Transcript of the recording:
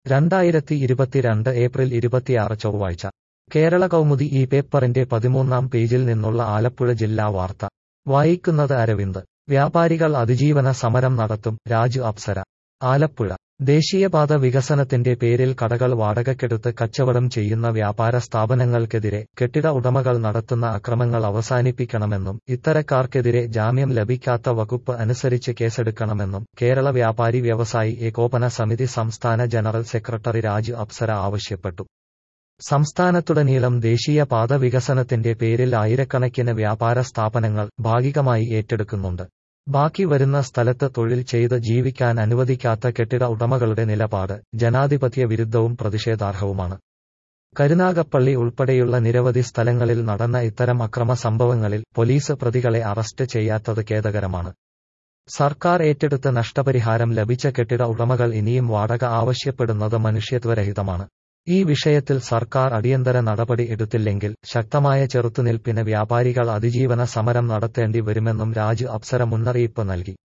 രണ്ടായിരത്തി ഇരുപത്തിരണ്ട് ഏപ്രിൽ ഇരുപത്തിയാറ് ചൊവ്വാഴ്ച കേരള കൗമുദി ഈ പേപ്പറിന്റെ പതിമൂന്നാം പേജിൽ നിന്നുള്ള ആലപ്പുഴ ജില്ലാ വാർത്ത വായിക്കുന്നത് അരവിന്ദ് വ്യാപാരികൾ അതിജീവന സമരം നടത്തും രാജു അപ്സര ആലപ്പുഴ ദേശീയപാത വികസനത്തിന്റെ പേരിൽ കടകൾ വാടകയ്ക്കെടുത്ത് കച്ചവടം ചെയ്യുന്ന വ്യാപാര സ്ഥാപനങ്ങൾക്കെതിരെ കെട്ടിട ഉടമകൾ നടത്തുന്ന അക്രമങ്ങൾ അവസാനിപ്പിക്കണമെന്നും ഇത്തരക്കാർക്കെതിരെ ജാമ്യം ലഭിക്കാത്ത വകുപ്പ് അനുസരിച്ച് കേസെടുക്കണമെന്നും കേരള വ്യാപാരി വ്യവസായി ഏകോപന സമിതി സംസ്ഥാന ജനറൽ സെക്രട്ടറി രാജു അപ്സര ആവശ്യപ്പെട്ടു സംസ്ഥാനത്തുടനീളം ദേശീയപാത വികസനത്തിന്റെ പേരിൽ ആയിരക്കണക്കിന് വ്യാപാര സ്ഥാപനങ്ങൾ ഭാഗികമായി ഏറ്റെടുക്കുന്നുണ്ട് ബാക്കി വരുന്ന സ്ഥലത്ത് തൊഴിൽ ചെയ്ത് ജീവിക്കാൻ അനുവദിക്കാത്ത കെട്ടിട ഉടമകളുടെ നിലപാട് ജനാധിപത്യ വിരുദ്ധവും പ്രതിഷേധാർഹവുമാണ് കരുനാഗപ്പള്ളി ഉൾപ്പെടെയുള്ള നിരവധി സ്ഥലങ്ങളിൽ നടന്ന ഇത്തരം അക്രമ സംഭവങ്ങളിൽ പോലീസ് പ്രതികളെ അറസ്റ്റ് ചെയ്യാത്തത് ഖേദകരമാണ് സർക്കാർ ഏറ്റെടുത്ത് നഷ്ടപരിഹാരം ലഭിച്ച കെട്ടിട ഉടമകൾ ഇനിയും വാടക ആവശ്യപ്പെടുന്നത് മനുഷ്യത്വരഹിതമാണ് ഈ വിഷയത്തിൽ സർക്കാർ അടിയന്തര നടപടി എടുത്തില്ലെങ്കിൽ ശക്തമായ ചെറുത്തുനിൽപ്പിന് വ്യാപാരികൾ അതിജീവന സമരം നടത്തേണ്ടി വരുമെന്നും രാജു അപ്സര മുന്നറിയിപ്പ് നൽകി